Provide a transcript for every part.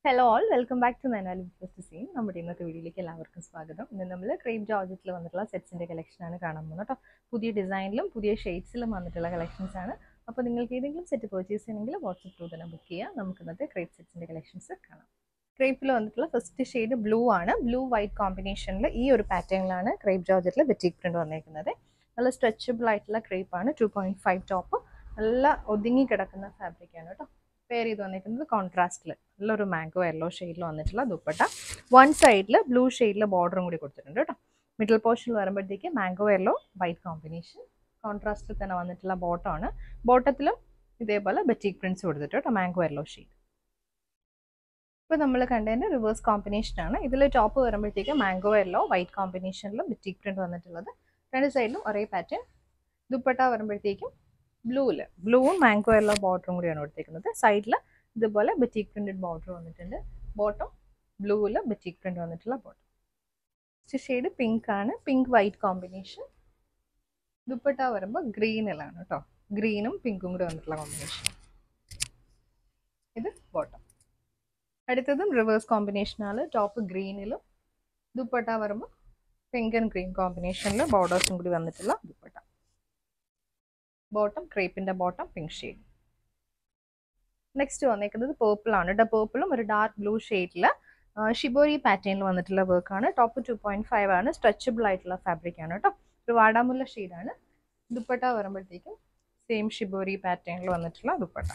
hello all welcome back to Nainali first scene നമ്മുടെ ഇന്നത്തെ വീഡിയോയിലേക്ക് എല്ലാവർക്കും സ്വാഗതം ഇന്ന് നമ്മൾ ക്രീം ജോർജറ്റിൽ വന്നിട്ടുള്ള സെറ്റ്സിൻ്റെ കളക്ഷനാണ് കാണാൻ പോകുന്നത് കേട്ടോ പുതിയ ഡിസൈനിലും പുതിയ ഷെയ്ഡ്സിലും വന്നിട്ടുള്ള കളക്ഷൻസ് ആണ് അപ്പോൾ നിങ്ങൾക്ക് ഏതെങ്കിലും സെറ്റ് പർച്ചേസ് ചെയ്യണമെങ്കിൽ വാട്സപ്പ് ത്രൂ തന്നെ ബുക്ക് ചെയ്യുക നമുക്ക് ഇന്നത്തെ ക്രേപ്പ് സെറ്റ്സിൻ്റെ കളക്ഷൻസ് കാണാം ക്രേപ്പിൽ വന്നിട്ടുള്ള ഫസ്റ്റ് ഷെയ്ഡ് ബ്ലൂ ആണ് ബ്ലൂ വൈറ്റ് കോമ്പിനേഷനിൽ ഈ ഒരു പാറ്റേണിലാണ് ക്രേപ്പ് ജോർജറ്റിൽ ബെറ്റിക് പ്രിന്റ് വന്നേക്കുന്നത് നല്ല സ്ട്രെച്ചബിൾ ആയിട്ടുള്ള ക്രേപ്പ് ആണ് ടു പോയിന്റ് ഫൈവ് ടോപ്പ് നല്ല ഒതുങ്ങി കിടക്കുന്ന ഫാബ്രിക് ആണ് കേട്ടോ പെയർ ചെയ്ത് വന്നിരിക്കുന്നത് കോൺട്രാസ്റ്റിൽ നല്ലൊരു മാംഗോ യെല്ലോ ഷെയ്ഡിൽ വന്നിട്ടുള്ള ദുപ്പട്ട വൺ സൈഡിൽ ബ്ലൂ ഷെയ്ഡിൽ ബോർഡറും കൂടി കൊടുത്തിട്ടുണ്ട് കേട്ടോ മിഡിൽ പോർഷനിൽ വരുമ്പോഴത്തേക്ക് മാംഗോ യെല്ലോ വൈറ്റ് കോമ്പിനേഷൻ കോൺട്രാസ്റ്റിൽ തന്നെ വന്നിട്ടുള്ള ബോട്ടമാണ് ബോട്ടത്തിലും ഇതേപോലെ ബെറ്റിക് പ്രിന്റ്സ് കൊടുത്തിട്ട് കേട്ടോ മാംഗോ യെല്ലോ ഷെയ്ഡ് ഇപ്പോൾ നമ്മൾ കണ്ടതിൻ്റെ റിവേഴ്സ് കോമ്പിനേഷൻ ആണ് ഇതിൽ ടോപ്പ് വരുമ്പോഴത്തേക്ക് മാംഗോ യെല്ലോ വൈറ്റ് കോമ്പിനേഷനിലും ബെറ്റിക് പ്രിന്റ് വന്നിട്ടുള്ളത് രണ്ട് സൈഡിലും ഒരേ പാറ്റേൺ ദുപ്പട്ട വരുമ്പോഴത്തേക്കും ബ്ലൂവിൽ ബ്ലൂവും മാംഗോ യെല്ലോ ബോർഡറും കൂടിയാണ് കൊടുത്തേക്കുന്നത് സൈഡിൽ ഇതുപോലെ ബെറ്റിക് പ്രിന്റഡ് ബോർഡർ വന്നിട്ടുണ്ട് ബോട്ടം ബ്ലൂവിൽ ബെറ്റിക് പ്രിന്റ് വന്നിട്ടുള്ള ബോട്ടം നെക്സ്റ്റ് ഷെയ്ഡ് പിങ്ക് ആണ് പിങ്ക് വൈറ്റ് കോമ്പിനേഷൻ ദുപ്പട്ട വരുമ്പോൾ ഗ്രീനിലാണ് കേട്ടോ ഗ്രീനും പിങ്കും കൂടി വന്നിട്ടുള്ള കോമ്പിനേഷൻ ഇത് ബോട്ടം അടുത്തതും റിവേഴ്സ് കോമ്പിനേഷനാണ് ടോപ്പ് ഗ്രീനിലും ദുപ്പട്ട വരുമ്പോൾ പിങ്ക് ആൻഡ് ഗ്രീൻ കോമ്പിനേഷനിൽ ബോർഡേഴ്സും കൂടി വന്നിട്ടുള്ള ദുപ്പട്ട ബോട്ടം ക്രേപ്പിന്റെ ബോട്ടം പിങ്ക് ഷെയ്ഡ് നെക്സ്റ്റ് വന്നേക്കുന്നത് പേർപ്പിൾ ആണ് കേട്ടോ പേർപ്പിളും ഒരു ഡാർക്ക് ബ്ലൂ ഷെയ്ഡിൽ ഷിബോരി പാറ്റേണിൽ വന്നിട്ടുള്ള വർക്കാണ് ടോപ്പ് ടു പോയിന്റ് ഫൈവ് ആണ് സ്ട്രെച്ചബിൾ ആയിട്ടുള്ള ഫാബ്രിക് ആണ് കേട്ടോ ഒരു വാടാമുല്ല ഷെയ്ഡാണ് ദുപ്പട്ട വരുമ്പോഴത്തേക്കും സെയിം ഷിബോരി പാറ്റേണിൽ വന്നിട്ടുള്ള ദുപ്പട്ട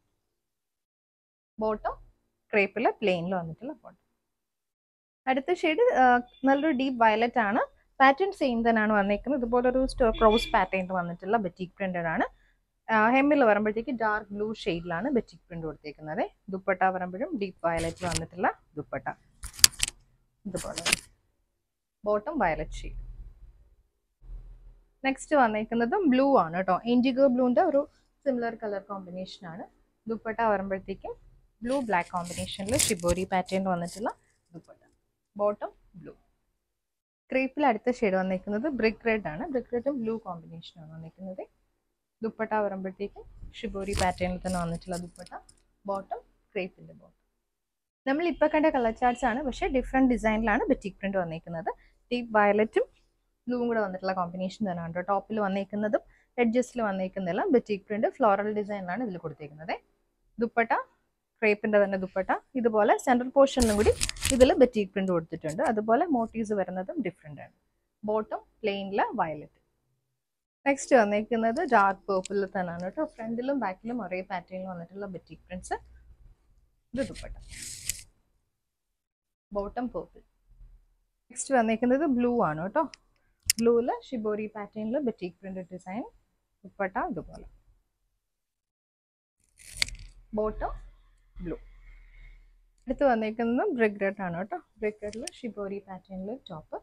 ബോട്ടം ക്രേപ്പിൽ പ്ലെയിനിൽ വന്നിട്ടുള്ള ബോട്ടം അടുത്ത ഷെയ്ഡ് നല്ലൊരു ഡീപ്പ് വയലറ്റ് ആണ് പാറ്റേൺ സെയിം തന്നെയാണ് വന്നേക്കുന്നത് ഇതുപോലെ ഒരു ക്രോസ് പാറ്റേൺ വന്നിട്ടുള്ള ബെറ്റിക് പ്രിന്റഡ് ആണ് ഹെമ്മിൽ വരുമ്പോഴത്തേക്ക് ഡാർക്ക് ബ്ലൂ ഷെയ്ഡിലാണ് ബെറ്റിക് പ്രിന്റ് കൊടുത്തേക്കുന്നത് ദുപ്പട്ട വരുമ്പോഴും ഡീപ്പ് വയലറ്റ് വന്നിട്ടുള്ള ദുപ്പട്ട ഇതുപോലെ ബോട്ടം വയലറ്റ് ഷെയ്ഡ് നെക്സ്റ്റ് വന്നേക്കുന്നതും ബ്ലൂ ആണ് കേട്ടോ ഇൻഡിഗോ ബ്ലൂവിന്റെ ഒരു സിമിലർ കളർ കോമ്പിനേഷൻ ആണ് ദുപ്പട്ട വരുമ്പോഴത്തേക്കും ബ്ലൂ ബ്ലാക്ക് കോമ്പിനേഷനിൽ ഷിബോരി പാറ്റേൺ വന്നിട്ടുള്ള ദുപ്പട്ട ബോട്ടം ബ്ലൂ ക്രീപ്പിൽ അടുത്ത ഷെയ്ഡ് വന്നിരിക്കുന്നത് ബ്രിക്ക് റെഡ് ആണ് ബ്രിക്ക് റെഡും ബ്ലൂ കോമ്പിനേഷൻ ആണ് വന്നിരിക്കുന്നത് ദുപ്പട്ട വരുമ്പോഴത്തേക്കും ഷിബോരി പാറ്റേണിൽ തന്നെ വന്നിട്ടുള്ള ദുപ്പട്ട ബോട്ടം ക്രേപ്പിന്റെ ബോട്ടം നമ്മൾ ഇപ്പോൾ കണ്ട കളർ ചാർട്ട്സ് ആണ് പക്ഷേ ഡിഫറെൻറ്റ് ഡിസൈനിലാണ് ബെറ്റിക് പ്രിന്റ് വന്നിരിക്കുന്നത് ഡീപ്പ് വയലറ്റും ബ്ലൂവും കൂടെ വന്നിട്ടുള്ള കോമ്പിനേഷൻ തന്നെയാണ് കേട്ടോ ടോപ്പിൽ വന്നിരിക്കുന്നതും എഡ്ജസ്റ്റിൽ വന്നിരിക്കുന്നതെല്ലാം ബെറ്റിക് പ്രിന്റ് ഫ്ലോറൽ ഡിസൈനിലാണ് ഇതിൽ കൊടുത്തിരിക്കുന്നത് ദുപ്പട്ട ക്രേപ്പിന്റെ തന്നെ ദുപ്പട്ട ഇതുപോലെ സെൻട്രൽ പോർഷനിലും കൂടി ഇതിൽ ബെറ്റിക് പ്രിന്റ് കൊടുത്തിട്ടുണ്ട് അതുപോലെ മോട്ടീവ്സ് വരുന്നതും ഡിഫറെൻ്റ് ആണ് ബോട്ടം പ്ലെയിനിൽ വയലറ്റ് നെക്സ്റ്റ് വന്നിരിക്കുന്നത് ഡാർക്ക് പേർപ്പിളിൽ തന്നെയാണ് കേട്ടോ ഫ്രണ്ടിലും ബാക്കിലും ഒരേ പാറ്റേണിൽ വന്നിട്ടുള്ള ബെറ്റിക് പ്രിന്റ്സ് ഇത് ദുപ്പട്ട ബോട്ടം പേർപ്പിൾ നെക്സ്റ്റ് വന്നിരിക്കുന്നത് ബ്ലൂ ആണ് കേട്ടോ ബ്ലൂവിൽ ഷിബോരി പാറ്റേണിൽ ബെറ്റിക് പ്രിന്റ് ഡിസൈൻ ദുപ്പട്ട ഇതുപോലെ ബോട്ടം ബ്ലൂ അടുത്ത് വന്നിരിക്കുന്നത് ബ്രിക്ക് റെഡ് ആണ് കേട്ടോ ബ്രിക്ക് റെഡിൽ ഷിബോരി പാറ്റേണിൽ top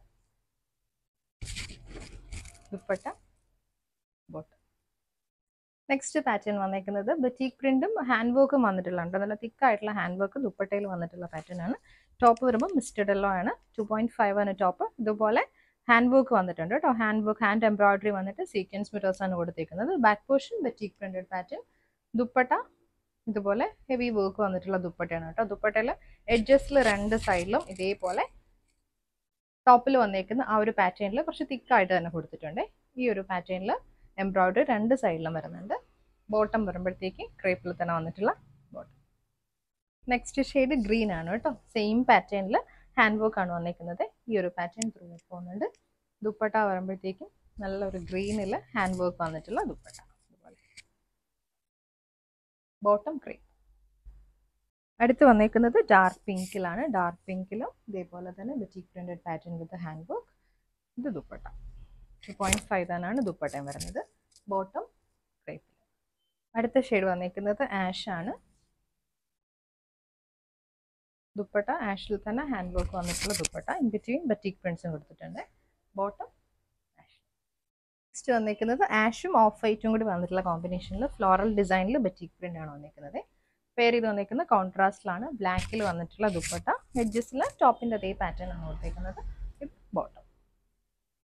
dupatta bottom next pattern വന്നേക്കുന്നത് ബറ്റീക് പ്രിന്റും ഹാൻഡ് വർക്കും വന്നിട്ടുള്ളതാണ് നല്ല തിക്കായിട്ടുള്ള ഹാൻഡ് വർക്ക് ദുപ്പട്ടയിൽ വന്നിട്ടുള്ള പാറ്റേൺ ആണ് ടോപ്പ് വരുമ്പോൾ മിസ്റ്റഡ് എല്ലോ ആണ് ടു പോയിന്റ് ഫൈവ് ആണ് ടോപ്പ് ഇതുപോലെ ഹാൻഡ് വർക്ക് വന്നിട്ടുണ്ട് കേട്ടോ ഹാൻഡ് വർക്ക് ഹാൻഡ് എംബ്രോയിഡറി വന്നിട്ട് സീക്വൻസ് മിറേഴ്സ് ആണ് കൊടുത്തേക്കുന്നത് back portion batik printed pattern dupatta ഇതുപോലെ ഹെവി വർക്ക് വന്നിട്ടുള്ള ദുപ്പട്ടയാണ് കേട്ടോ ദുപ്പട്ടയിൽ എഡ്ജസ്റ്റിൽ രണ്ട് സൈഡിലും ഇതേപോലെ ടോപ്പിൽ വന്നേക്കുന്ന ആ ഒരു പാറ്റേണിൽ കുറച്ച് തിക്കായിട്ട് തന്നെ കൊടുത്തിട്ടുണ്ട് ഈ ഒരു പാറ്റേണിൽ എംബ്രോയിഡറി രണ്ട് സൈഡിലും വരുന്നുണ്ട് ബോട്ടം വരുമ്പോഴത്തേക്ക് ക്രേപ്പിൽ തന്നെ വന്നിട്ടുള്ള ബോട്ടം നെക്സ്റ്റ് ഷെയ്ഡ് ഗ്രീൻ ആണ് കേട്ടോ സെയിം പാറ്റേണിൽ ഹാൻഡ് വർക്ക് ആണ് വന്നേക്കുന്നത് ഈ ഒരു പാറ്റേൺ ത്രൂ പോകുന്നുണ്ട് ദുപ്പട്ട വരുമ്പോഴത്തേക്കും നല്ലൊരു ഗ്രീനിൽ ഹാൻഡ് വർക്ക് വന്നിട്ടുള്ള ദുപ്പട്ട അതുപോലെ ബോട്ടം ക്രേപ്പ് അടുത്ത് വന്നേക്കുന്നത് ഡാർക്ക് പിങ്കിലാണ് ഡാർക്ക് പിങ്കിലും ഇതേപോലെ തന്നെ batik printed pattern with hand work ഇത് ദുപ്പട്ട ടു പോയിന്റ് ഫൈവ് തന്നെയാണ് ദുപ്പട്ടയും വരുന്നത് ബോട്ടം ക്രേപ്പിൽ അടുത്ത ഷെയ്ഡ് വന്നേക്കുന്നത് ആഷ് ആണ് ദുപ്പട്ട ആഷിൽ തന്നെ ഹാൻഡ് വർക്ക് വന്നിട്ടുള്ള ദുപ്പട്ട ഇൻ ബിറ്റ്വീൻ ബറ്റിക് പ്രിന്റ്സും കൊടുത്തിട്ടുണ്ട് ബോട്ടം ആഷ് നെക്സ്റ്റ് വന്നിരിക്കുന്നത് ആഷും ഓഫ് വൈറ്റും കൂടി വന്നിട്ടുള്ള കോമ്പിനേഷനിൽ ഫ്ലോറൽ ഡിസൈനിൽ ബറ്റിക് പ്രിന്റ് ആണ് വന്നിരിക്കുന്നത് പെയർ ചെയ്ത് വന്നിരിക്കുന്നത് കോൺട്രാസ്റ്റിലാണ് ബ്ലാക്കിൽ വന്നിട്ടുള്ള ദുപ്പട്ട എഡ്ജസിൽ ടോപ്പിൻ്റെ അതേ പാറ്റേൺ ആണ് കൊടുത്തേക്കുന്നത്